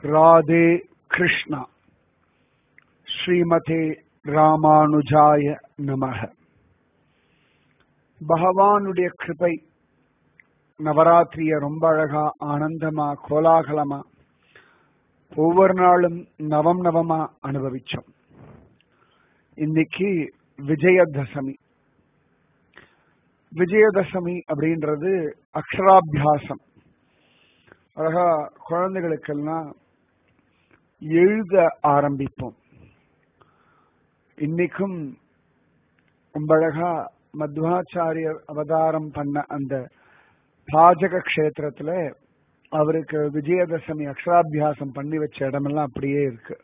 ராதே கிருஷ்ணா ஸ்ரீமதே ராமானுஜாய நமக பகவானுடைய கிருபை நவராத்திரிய ரொம்ப அழகா ஆனந்தமா கோலாகலமா ஒவ்வொரு நாளும் நவம் நவமா அனுபவிச்சோம் இன்னைக்கு விஜயதசமி விஜயதசமி அப்படின்றது அக்ஷராபியாசம் அழகா குழந்தைகளுக்கெல்லாம் எழுத ஆரம்பிப்போம் இன்னைக்கும் ரொம்ப அழகா மத்வாச்சாரியர் அவதாரம் பண்ண அந்த பாஜக கஷேத்திரத்துல அவருக்கு விஜயதசமி அக்ஷராபியாசம் பண்ணி வச்ச இடமெல்லாம் அப்படியே இருக்கு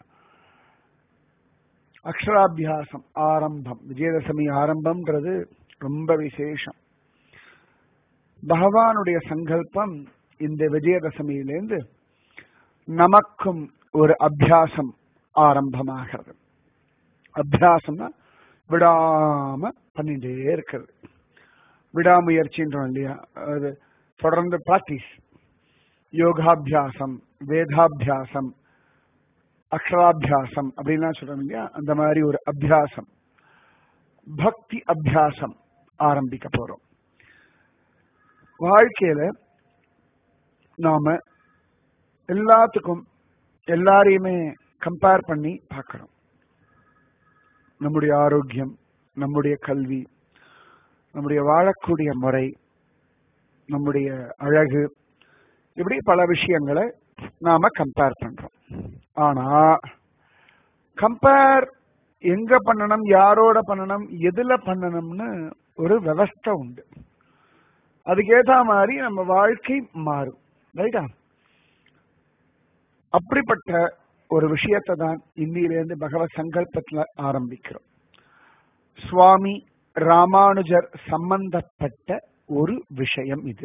அக்ஷராபியாசம் ஆரம்பம் விஜயதசமி ஆரம்பம்ன்றது ரொம்ப விசேஷம் பகவானுடைய சங்கல்பம் இந்த விஜயதசமியிலேருந்து நமக்கும் ஒரு அபியாசம் ஆரம்பமாகிறது அபியாசம்னா விடாம பண்ணிட்டே இருக்கிறது விடாமுயற்சின்றோம் இல்லையா அது தொடர்ந்து பிராக்டிஸ் யோகாபியாசம் வேதாபியாசம் அக்ஷராபியாசம் அப்படின்லாம் சொல்றோம் இல்லையா அந்த மாதிரி ஒரு அபியாசம் பக்தி அபியாசம் ஆரம்பிக்க போறோம் வாழ்க்கையில நாம எல்லாத்துக்கும் எல்லாரையுமே கம்பேர் பண்ணி பார்க்கிறோம் நம்முடைய ஆரோக்கியம் நம்முடைய கல்வி நம்முடைய வாழக்கூடிய முறை நம்முடைய அழகு இப்படி பல விஷயங்களை நாம கம்பேர் பண்றோம் ஆனா கம்பேர் எங்க பண்ணணும் யாரோட பண்ணணும் எதுல பண்ணணும்னு ஒரு விவஸ்தை உண்டு அதுக்கேத்த மாதிரி நம்ம வாழ்க்கை மாறும் ரைட்டா அப்படிப்பட்ட ஒரு விஷயத்தை தான் இன்னிலிருந்து பகவத் சங்கல்பத்துல ஆரம்பிக்கிறோம் சுவாமி ராமானுஜர் சம்பந்தப்பட்ட ஒரு விஷயம் இது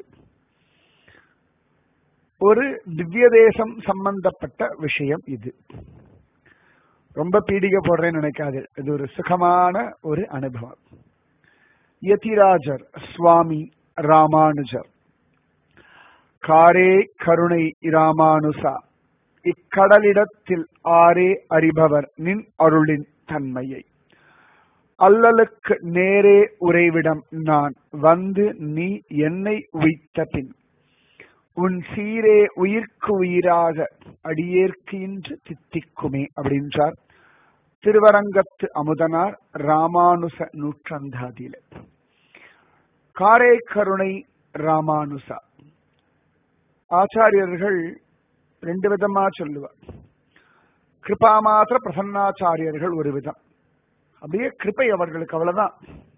ஒரு திவ்ய தேசம் சம்பந்தப்பட்ட விஷயம் இது ரொம்ப பீடிகை போடுறேன்னு நினைக்காது இது ஒரு சுகமான ஒரு அனுபவம் யதிராஜர் சுவாமி ராமானுஜர் காரே கருணை ராமானுசா இக்கடலிடத்தில் ஆரே அறிபவர் நின் அருளின் தன்மையை அல்லலுக்கு நேரே உறைவிடம் நான் வந்து நீ என்னை உய்த்த பின் உன் சீரே உயிர்க்கு உயிராக அடியேற்கு இன்று தித்திக்குமே அப்படின்றார் திருவரங்கத்து அமுதனார் ராமானுச நூற்றந்தாதியில காரே கருணை ராமானுசா ஆச்சாரியர்கள் ரெண்டு விதமா சொல்லுவார் கிருபா மாத்திர பிரசன்னாச்சாரியர்கள் ஒரு விதம் அப்படியே கிருப்பை அவர்களுக்கு அவ்வளவுதான்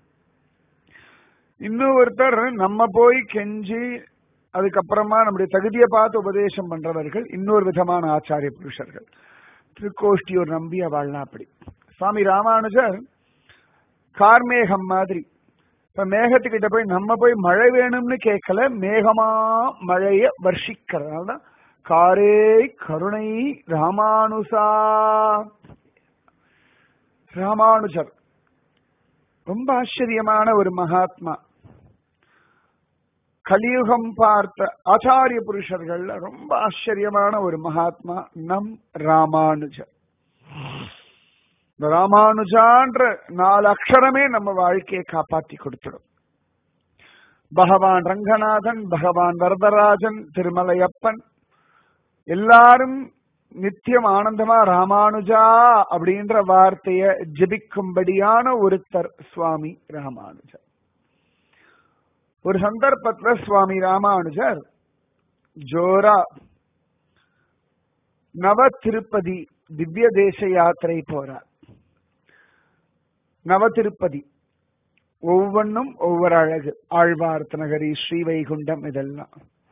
இன்னும் ஒருத்தர் நம்ம போய் கெஞ்சி அதுக்கப்புறமா நம்முடைய தகுதியை பார்த்து உபதேசம் பண்றவர்கள் இன்னொரு விதமான ஆச்சாரிய புருஷர்கள் திருக்கோஷ்டியோர் நம்பி அவள்னா அப்படி சுவாமி ராமானுஜர் கார்மேகம் மாதிரி இப்ப மேகத்துக்கிட்ட போய் நம்ம போய் மழை வேணும்னு கேட்கல மேகமா மழைய வர்ஷிக்கிறதுனால காரே கருணை ராமானுசா ராமானுஜர் ரொம்ப ஆச்சரியமான ஒரு மகாத்மா கலியுகம் பார்த்த ஆச்சாரிய புருஷர்கள்ல ரொம்ப ஆச்சரியமான ஒரு மகாத்மா நம் ராமானுஜர் இந்த ராமானுஜான்ற நாலு அக்ஷரமே நம்ம வாழ்க்கையை காப்பாத்தி கொடுத்துடும் பகவான் ரங்கநாதன் பகவான் வரதராஜன் திருமலையப்பன் எல்லாரும் நித்தியம் ஆனந்தமா ராமானுஜா அப்படின்ற வார்த்தைய ஜபிக்கும்படியான ஒருத்தர் சுவாமி ராமானுஜர் ஒரு சந்தர்ப்பத்துல சுவாமி ராமானுஜர் ஜோரா நவ திருப்பதி திவ்ய தேச யாத்திரை போறார் நவ திருப்பதி ஒவ்வொன்னும் ஒவ்வொரு அழகு ஆழ்வார்த்த நகரி ஸ்ரீவைகுண்டம் இதெல்லாம்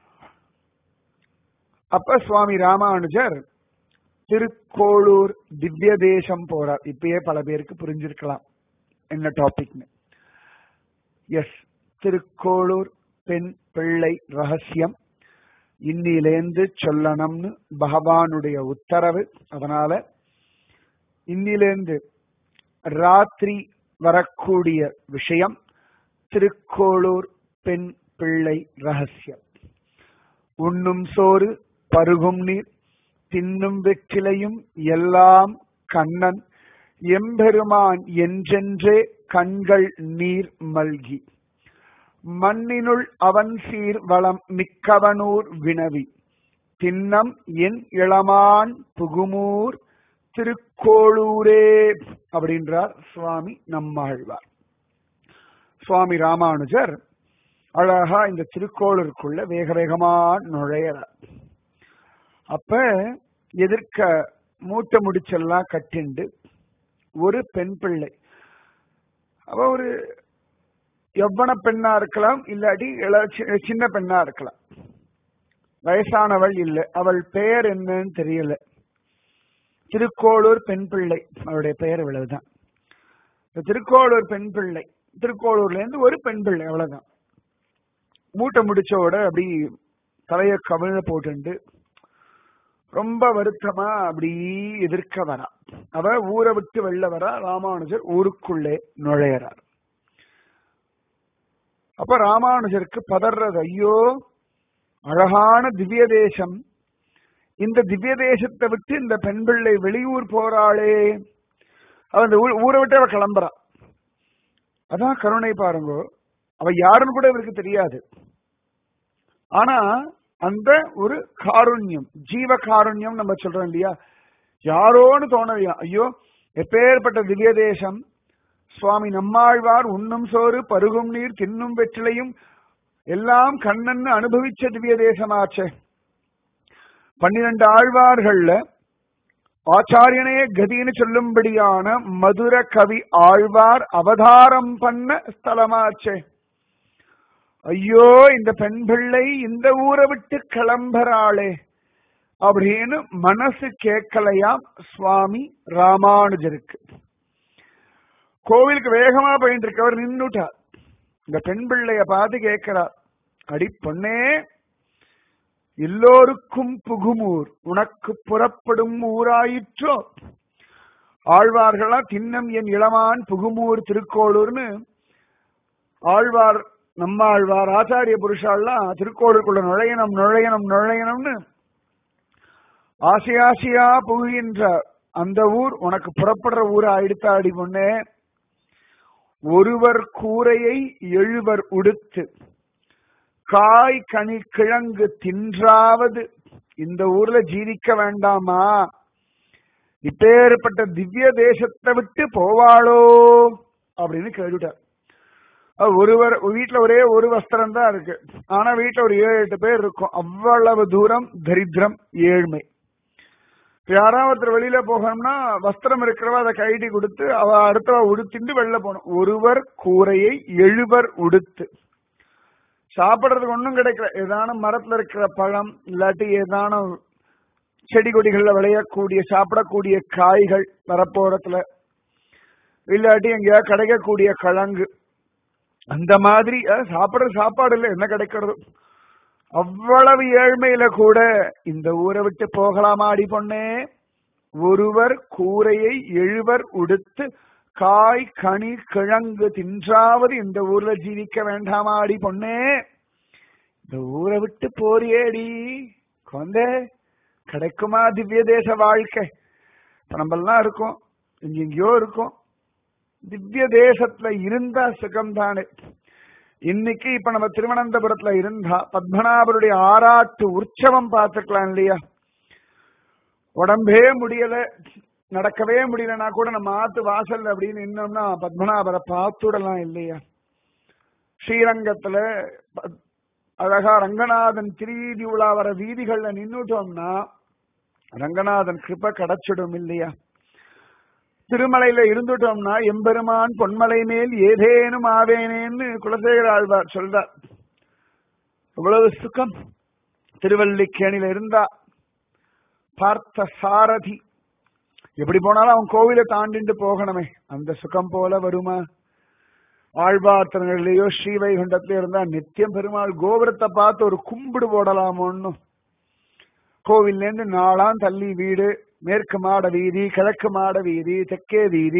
அப்ப சுவாமி ராமானுஜர் திருக்கோளூர் திவ்ய தேசம் போறார் இப்பயே பல பேருக்கு புரிஞ்சிருக்கலாம் என்ன டாபிக்னு எஸ் திருக்கோளூர் பெண் பிள்ளை ரகசியம் இன்னிலேந்து சொல்லணும்னு பகவானுடைய உத்தரவு அதனால இன்னிலேந்து ராத்திரி வரக்கூடிய விஷயம் திருக்கோளூர் பெண் பிள்ளை ரகசியம் உண்ணும் சோறு பருகும் நீர் தின்னும் வெற்றிலையும் எல்லாம் கண்ணன் எம்பெருமான் என்றென்றே கண்கள் நீர் மல்கி மண்ணினுள் அவன் சீர் வளம் மிக்கவனூர் வினவி தின்னம் என் இளமான் புகுமூர் திருக்கோளூரே அப்படின்றார் சுவாமி நம்மாழ்வார் சுவாமி ராமானுஜர் அழகா இந்த திருக்கோளூருக்குள்ள வேக வேகமா நுழையறார் அப்ப எதிர்க்க மூட்டை முடிச்செல்லாம் கட்டிண்டு ஒரு பெண் பிள்ளை அவ ஒரு எவ்வன பெண்ணா இருக்கலாம் இல்லாட்டி இள சி- சின்ன பெண்ணா இருக்கலாம் வயசானவள் இல்லை அவள் பெயர் என்னன்னு தெரியல திருக்கோளூர் பெண் பிள்ளை அவளுடைய பெயர் இவ்வளவுதான் இந்த திருக்கோளூர் பெண் பிள்ளை திருக்கோளூர்ல இருந்து ஒரு பெண் பிள்ளை அவ்வளவுதான் மூட்டை முடிச்சோட அப்படி தலைய கவிழ போட்டுண்டு ரொம்ப வருத்தமா அப்படி எதிர்க்க வரா அவ ஊரை விட்டு வெளில வரா ராமானுஜர் ஊருக்குள்ளே நுழையறார் அப்ப ராமானுஜருக்கு பதறது ஐயோ அழகான திவ்ய தேசம் இந்த திவ்ய தேசத்தை விட்டு இந்த பெண் பிள்ளை வெளியூர் போறாளே அவ இந்த ஊ- ஊரை விட்டு அவ கிளம்புறா அதான் கருணை பாருங்க அவ யாருன்னு கூட இவருக்கு தெரியாது ஆனா அந்த ஒரு காருண்யம் ஜீவ காருண்யம் நம்ம சொல்றோம் இல்லையா யாரோன்னு தோணலையா ஐயோ எப்பேற்பட்ட திவ்ய தேசம் சுவாமி நம்மாழ்வார் உண்ணும் சோறு பருகும் நீர் தின்னும் வெற்றிலையும் எல்லாம் கண்ணன்னு அனுபவிச்ச திவ்ய தேசமாச்சே பன்னிரண்டு ஆழ்வார்கள்ல ஆச்சாரியனே கதின்னு சொல்லும்படியான மதுர கவி ஆழ்வார் அவதாரம் பண்ண ஸ்தலமாச்சே ஐயோ இந்த பெண் பிள்ளை இந்த ஊரை விட்டு கிளம்புறாளே அப்படின்னு மனசு கேட்கலையாம் சுவாமி ராமானுஜருக்கு கோவிலுக்கு வேகமா போயிட்டு இருக்கவர் நின்னுட்டார் இந்த பெண் பிள்ளைய பார்த்து கேட்கிறார் அடி பொண்ணே எல்லோருக்கும் புகுமூர் உனக்கு புறப்படும் ஊராயிற்றோ ஆழ்வார்களா தின்னம் என் இளமான் புகுமூர் திருக்கோளூர்னு ஆழ்வார் நம்மாழ்வார் ஆச்சாரிய புருஷாலாம் திருக்கோளுக்குள்ள நுழையணும் நுழையணும் நுழையணும்னு ஆசை ஆசையா புகுகின்ற அந்த ஊர் உனக்கு புறப்படுற ஊர் ஆயிடுத்தாடி பொண்ணே ஒருவர் கூரையை எழுவர் உடுத்து காய் கனி கிழங்கு தின்றாவது இந்த ஊர்ல ஜீவிக்க வேண்டாமா இப்பேற்பட்ட திவ்ய தேசத்தை விட்டு போவாளோ அப்படின்னு கேட்டுட்டார் அது ஒருவர் வீட்டுல ஒரே ஒரு வஸ்திரம் தான் இருக்கு ஆனா வீட்டுல ஒரு ஏழு எட்டு பேர் இருக்கும் அவ்வளவு தூரம் தரித்திரம் ஏழ்மை யாராவது ஒருத்தர் வெளியில போகணும்னா வஸ்திரம் இருக்கிறவ அதை கைட்டி கொடுத்து அவ அடுத்தவ உடுத்திட்டு வெளில போகணும் ஒருவர் கூரையை எழுவர் உடுத்து சாப்பிடுறதுக்கு ஒண்ணும் கிடைக்கல ஏதான மரத்துல இருக்கிற பழம் இல்லாட்டி ஏதான செடி கொடிகள்ல விளையக்கூடிய சாப்பிடக்கூடிய காய்கள் வரப்போறதுல இல்லாட்டி எங்கேயாவது கிடைக்கக்கூடிய கிழங்கு அந்த மாதிரி அஹ், சாப்பிடுற சாப்பாடு இல்ல என்ன கிடைக்கிறது அவ்வளவு ஏழ்மையில கூட இந்த ஊரை விட்டு போகலாமாடி பொண்ணே ஒருவர் கூரையை எழுவர் உடுத்து காய் கனி கிழங்கு தின்றாவது இந்த ஊர்ல ஜீவிக்க வேண்டாமாடி பொண்ணே இந்த ஊரை விட்டு போறியேடி கொந்தே கிடைக்குமா திவ்ய தேச வாழ்க்கை இப்ப நம்ம எல்லாம் இருக்கோம் எங்கெங்கயோ இருக்கோம் திவ்ய தேசத்துல இருந்தா சுகம்தானே இன்னைக்கு இப்ப நம்ம திருவனந்தபுரத்துல இருந்தா பத்மநாபருடைய ஆராட்டு உற்சவம் பார்த்துக்கலாம் இல்லையா உடம்பே முடியல நடக்கவே முடியலன்னா கூட நம்ம ஆத்து வாசல் அப்படின்னு நின்னோம்னா பத்மநாபரை பார்த்துடலாம் இல்லையா ஸ்ரீரங்கத்துல ப- அழகா ரங்கநாதன் திருவீதி உலா வர வீதிகள்ல நின்னுட்டோம்னா ரங்கநாதன் கிருப கிடைச்சிடும் இல்லையா திருமலையில இருந்துட்டோம்னா எம்பெருமான் பொன்மலை மேல் ஏதேனும் ஆவேனேன்னு குலசேகர ஆழ்வார் சொல்றார் இவ்வளவு சுகம் திருவல்லிக்கேணியில இருந்தா பார்த்த சாரதி எப்படி போனாலும் அவன் கோவிலை தாண்டிட்டு போகணுமே அந்த சுகம் போல வருமா ஆழ்வார்த்தனங்கள்லயோ ஸ்ரீவைகுண்டத்திலயோ இருந்தா நித்தியம் பெருமாள் கோபுரத்தை பார்த்து ஒரு கும்பிடு போடலாமோன்னு கோவில்ல இருந்து நாளாம் தள்ளி வீடு மேற்கு மாட வீதி கிழக்கு மாட வீதி தெற்கே வீதி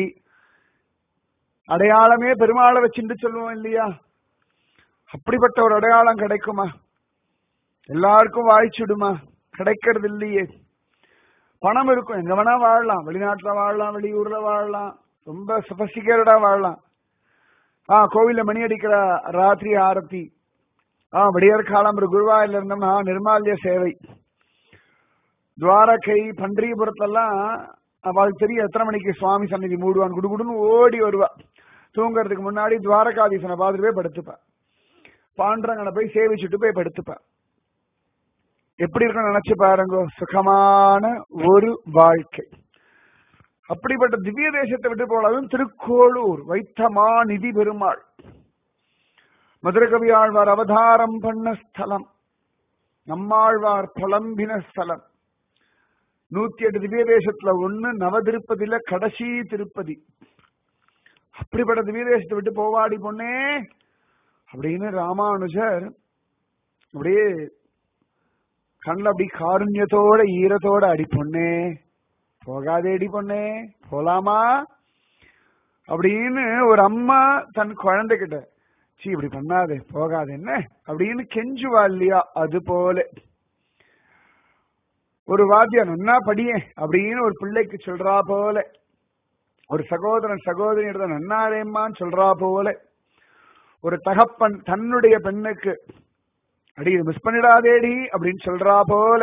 அடையாளமே பெருமாளை வச்சுட்டு சொல்லுவோம் இல்லையா அப்படிப்பட்ட ஒரு அடையாளம் கிடைக்குமா எல்லாருக்கும் வாய்ச்சிடுமா கிடைக்கிறது இல்லையே பணம் இருக்கும் எங்க வேணா வாழலாம் வெளிநாட்டுல வாழலாம் வெளியூர்ல வாழலாம் ரொம்ப சபஸ்டிகேட்டடா வாழலாம் ஆ கோவில்ல மணி அடிக்கிற ராத்திரி ஆரத்தி ஆ விடியற் காலம் ஒரு குருவாயில இருந்தோம்னா நிர்மால்ய சேவை துவாரகை பன்றியபுரத்தெல்லாம் அவளுக்கு தெரியும் எத்தனை மணிக்கு சுவாமி சந்நிதி மூடுவான் குடுகுடுன்னு ஓடி வருவா தூங்குறதுக்கு முன்னாடி துவாரகாதீசனை பார்த்துட்டு போய் படுத்துப்பா பாண்டரங்கனை போய் சேவிச்சுட்டு போய் படுத்துப்பா எப்படி இருக்கும்னு நினைச்சு பாருங்க சுகமான ஒரு வாழ்க்கை அப்படிப்பட்ட திவ்ய தேசத்தை விட்டு போனாலும் திருக்கோளூர் வைத்தமா நிதி பெருமாள் மதுரகவி ஆழ்வார் அவதாரம் பண்ண ஸ்தலம் நம்மாழ்வார் புலம்பின ஸ்தலம் நூத்தி எட்டு திவ்ய தேசத்துல ஒண்ணு நவ திருப்பதியில கடைசி திருப்பதி அப்படிப்பட்ட திவ்ய தேசத்தை விட்டு போவாடி பொண்ணே அப்படின்னு ராமானுஜர் அப்படியே கண்ணில் அப்படி காருண்யத்தோட ஈரத்தோட அடி பொண்ணே போகாதே அடி பொண்ணே போலாமா அப்படின்னு ஒரு அம்மா தன் குழந்தைகிட்ட சீ இப்படி பண்ணாதே போகாது என்ன அப்படின்னு கெஞ்சுவா இல்லையா அது போல ஒரு வாத்தியம் நன்னா படியே அப்படின்னு ஒரு பிள்ளைக்கு சொல்றா போல ஒரு சகோதரன் சகோதரி இடத்த நன்னாரேம்மான்னு சொல்றா போல ஒரு தகப்பன் தன்னுடைய பெண்ணுக்கு அடி மிஸ் பண்ணிடாதேடி அப்படின்னு சொல்றா போல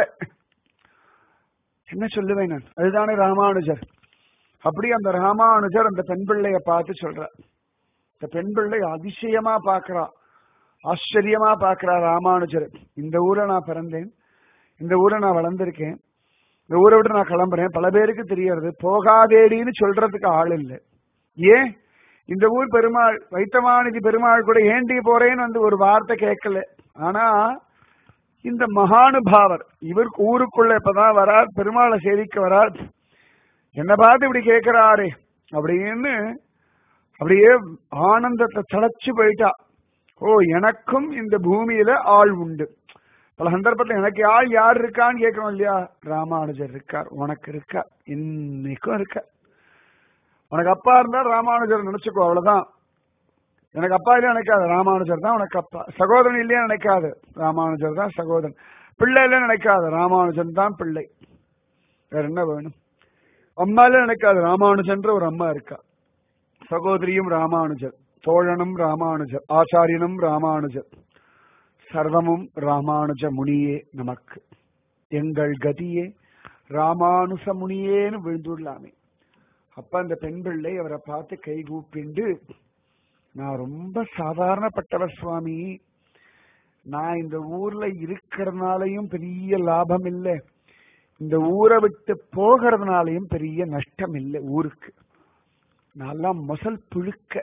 என்ன சொல்லுவேன் நான் அதுதானே ராமானுஜர் அப்படி அந்த ராமானுஜர் அந்த பெண் பிள்ளைய பார்த்து சொல்றார் இந்த பெண் பிள்ளை அதிசயமா பாக்குறா ஆச்சரியமா பாக்குறா ராமானுஜர் இந்த ஊரை நான் பிறந்தேன் இந்த ஊரை நான் வளர்ந்திருக்கேன் இந்த ஊரை விட்டு நான் கிளம்புறேன் பல பேருக்கு தெரியறது போகாதேடின்னு சொல்றதுக்கு ஆள் இல்லை ஏன் இந்த ஊர் பெருமாள் வைத்தமாநிதி பெருமாள் கூட ஏண்டி போறேன்னு வந்து ஒரு வார்த்தை கேட்கல ஆனா இந்த மகானுபாவர் இவர் ஊருக்குள்ள இப்பதான் வரார் பெருமாளை சேவிக்க வரார் என்ன பார்த்து இப்படி கேட்கிறாரே அப்படின்னு அப்படியே ஆனந்தத்தை தளச்சு போயிட்டா ஓ எனக்கும் இந்த பூமியில ஆள் உண்டு பல சந்தர்ப்பத்தில் எனக்கு ஆள் யார் இருக்கான்னு கேட்கணும் இல்லையா ராமானுஜர் இருக்கார் உனக்கு இருக்கா இன்னைக்கும் இருக்க உனக்கு அப்பா இருந்தா ராமானுஜர் நினைச்சுக்கோ அவ்வளவுதான் எனக்கு அப்பா இல்லையா நினைக்காது ராமானுஜர் தான் உனக்கு அப்பா சகோதரன் இல்லையா நினைக்காது ராமானுஜர் தான் சகோதரன் பிள்ளை இல்லையா நினைக்காது ராமானுஜன் தான் பிள்ளை வேற என்ன வேணும் அம்மா இல்லையா நினைக்காது ராமானுஜன்ற ஒரு அம்மா இருக்கா சகோதரியும் ராமானுஜர் தோழனும் ராமானுஜர் ஆச்சாரியனும் ராமானுஜர் சர்வமும் ராமானுஜ முனியே நமக்கு எங்கள் கதியே ராமானுச முனியேன்னு விழுந்துடலாமே அப்ப அந்த பெண் பிள்ளை அவரை பார்த்து கை கூப்பிண்டு நான் ரொம்ப சாதாரணப்பட்டவர் சுவாமி நான் இந்த ஊர்ல இருக்கிறதுனாலையும் பெரிய லாபம் இல்லை இந்த ஊரை விட்டு போகிறதுனாலையும் பெரிய நஷ்டம் இல்லை ஊருக்கு நான்லாம் மொசல் புழுக்க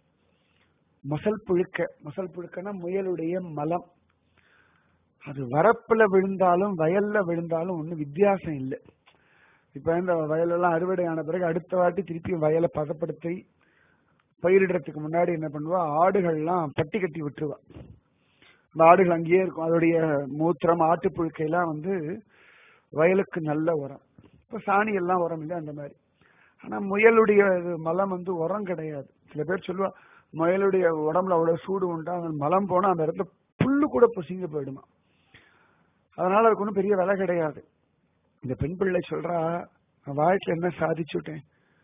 மொசல் புழுக்க மொசல் புழுக்கன்னா முயலுடைய மலம் அது வரப்புல விழுந்தாலும் வயல்ல விழுந்தாலும் ஒன்றும் வித்தியாசம் இல்லை இப்ப இந்த வயலெல்லாம் அறுவடை ஆன பிறகு அடுத்த வாட்டி திருப்பி வயலை பதப்படுத்தி பயிரிடுறதுக்கு முன்னாடி என்ன பண்ணுவா ஆடுகள்லாம் பட்டி கட்டி விட்டுருவா அந்த ஆடுகள் அங்கேயே இருக்கும் அதோடைய மூத்திரம் ஆட்டு புழுக்கையெல்லாம் வந்து வயலுக்கு நல்ல உரம் இப்ப சாணி எல்லாம் உரம் இல்லை அந்த மாதிரி ஆனா முயலுடைய இது மலம் வந்து உரம் கிடையாது சில பேர் சொல்லுவா முயலுடைய உடம்புல அவ்வளவு சூடு உண்டா அந்த மலம் போனா அந்த இடத்துல புல்லு கூட பொசிங்க போயிடுமா அதனால அதுக்கு ஒன்றும் பெரிய விலை கிடையாது இந்த பெண் பிள்ளை சொல்றா நான் வாழ்க்கையில என்ன சாதிச்சுட்டேன்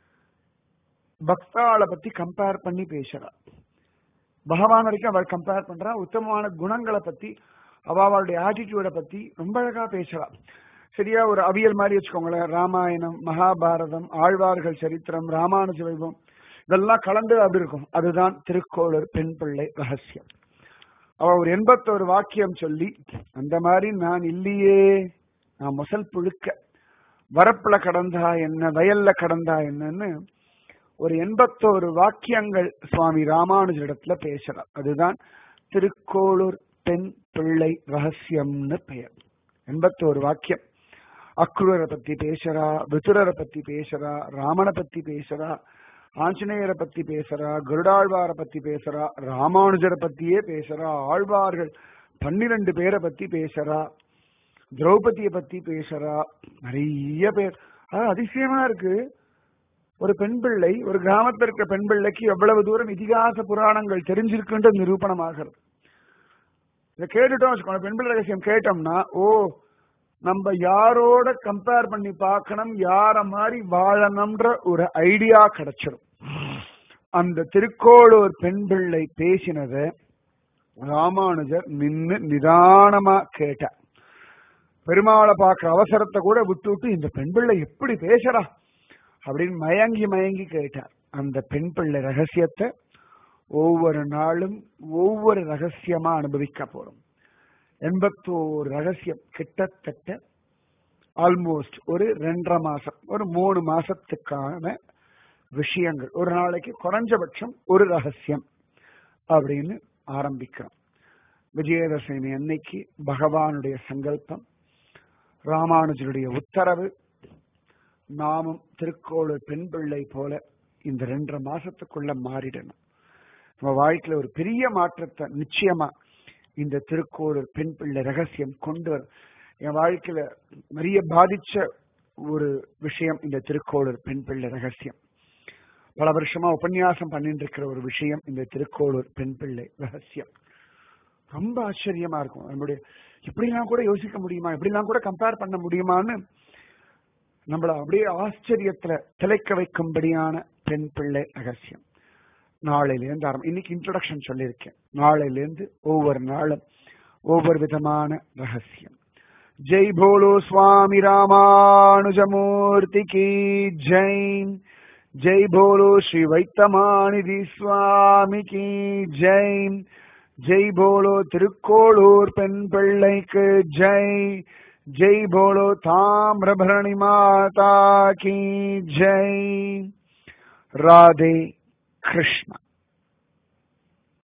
பக்தாளை பத்தி கம்பேர் பண்ணி பேசுறா பகவான் வரைக்கும் அவள் கம்பேர் பண்றா உத்தமமான குணங்களை பத்தி அவ அவளுடைய ஆட்டிடியூட பத்தி ரொம்ப அழகா பேசுறா சரியா ஒரு அவியல் மாதிரி வச்சுக்கோங்களேன் ராமாயணம் மகாபாரதம் ஆழ்வார்கள் சரித்திரம் ராமானுஜ வைபவம் இதெல்லாம் கலந்து அப்படி இருக்கும் அதுதான் திருக்கோளூர் பெண் பிள்ளை ரகசியம் அவ ஒரு எண்பத்தோரு வாக்கியம் சொல்லி அந்த மாதிரி நான் இல்லையே நான் முசல் புழுக்க வரப்புல கடந்தா என்ன வயல்ல கடந்தா என்னன்னு ஒரு எண்பத்தோரு வாக்கியங்கள் சுவாமி ராமானுஜரிடத்துல பேசுறார் அதுதான் திருக்கோளூர் பெண் பிள்ளை ரகசியம்னு பெயர் எண்பத்தோரு வாக்கியம் அக்ரூரை பத்தி பேசுறா விதுரரை பத்தி பேசுறா ராமனை பத்தி பேசுறா ஆஞ்சநேயரை பத்தி பேசுறா கருடாழ்வாரை பத்தி பேசுறா ராமானுஜரை பத்தியே பேசுறா ஆழ்வார்கள் பன்னிரண்டு பேரை பத்தி பேசுறா திரௌபதியை பத்தி பேசுறா நிறைய பேர் அது அதிசயமா இருக்கு ஒரு பெண் பிள்ளை ஒரு கிராமத்தில் இருக்க பெண் பிள்ளைக்கு எவ்வளவு தூரம் இதிகாச புராணங்கள் தெரிஞ்சிருக்குன்ற நிரூபணமாகிறது இதை கேட்டுட்டோம் வச்சுக்கோங்க பெண் பிள்ளை ரகசியம் கேட்டோம்னா ஓ நம்ம யாரோட கம்பேர் பண்ணி பார்க்கணும் யார மாதிரி வாழணும்ன்ற ஒரு ஐடியா கிடைச்சிடும் அந்த திருக்கோளூர் பெண் பிள்ளை பேசினத ராமானுஜர் நின்னு நிதானமா கேட்டார் பெருமாளை பார்க்கிற அவசரத்தை கூட விட்டு விட்டு இந்த பெண் பிள்ளை எப்படி பேசுறா அப்படின்னு மயங்கி மயங்கி கேட்டார் அந்த பெண் பிள்ளை ரகசியத்தை ஒவ்வொரு நாளும் ஒவ்வொரு ரகசியமா அனுபவிக்க போறோம் எண்பத்தோரு ரகசியம் கிட்டத்தட்ட ஆல்மோஸ்ட் ஒரு ரெண்டரை மாசம் ஒரு மூணு மாசத்துக்கான விஷயங்கள் ஒரு நாளைக்கு குறைஞ்சபட்சம் ஒரு ரகசியம் அப்படின்னு ஆரம்பிக்கிறோம் விஜயதசமி அன்னைக்கு பகவானுடைய சங்கல்பம் ராமானுஜருடைய உத்தரவு நாமும் திருக்கோளூர் பெண் பிள்ளை போல இந்த ரெண்டரை மாசத்துக்குள்ள மாறிடணும் நம்ம வாழ்க்கையில ஒரு பெரிய மாற்றத்தை நிச்சயமா இந்த திருக்கோளூர் பெண் பிள்ளை ரகசியம் கொண்டு வரும் என் வாழ்க்கையில நிறைய பாதிச்ச ஒரு விஷயம் இந்த திருக்கோளூர் பெண் பிள்ளை ரகசியம் பல வருஷமா உபன்யாசம் பண்ணிட்டு இருக்கிற ஒரு விஷயம் இந்த திருக்கோளூர் பெண் பிள்ளை ரகசியம் ரொம்ப ஆச்சரியமா இருக்கும் நம்மளுடைய இப்படிலாம் கூட யோசிக்க முடியுமா இப்படிலாம் கூட கம்பேர் பண்ண முடியுமான்னு நம்மள அப்படியே ஆச்சரியத்துல திளைக்க வைக்கும்படியான பெண் பிள்ளை ரகசியம் நாளையிலேருந்து ஆரம்பம் இன்னைக்கு இன்ட்ரடக்ஷன் சொல்லியிருக்கேன் நாளையிலேருந்து ஒவ்வொரு நாளும் ஒவ்வொரு விதமான ரகசியம் ஜெய் போலோ சுவாமி ராமானுஜமூர்த்தி கி ஜெய் ஜெய் போலோ ஸ்ரீ வைத்தமாநிதி சுவாமி கி ஜெய் ஜெய் போலோ திருக்கோளூர் பெண் பிள்ளைக்கு ஜெய் ஜெய் போலோ தாமிரபரணி மாதா கி ஜெய் ராதே கிருஷ்ணா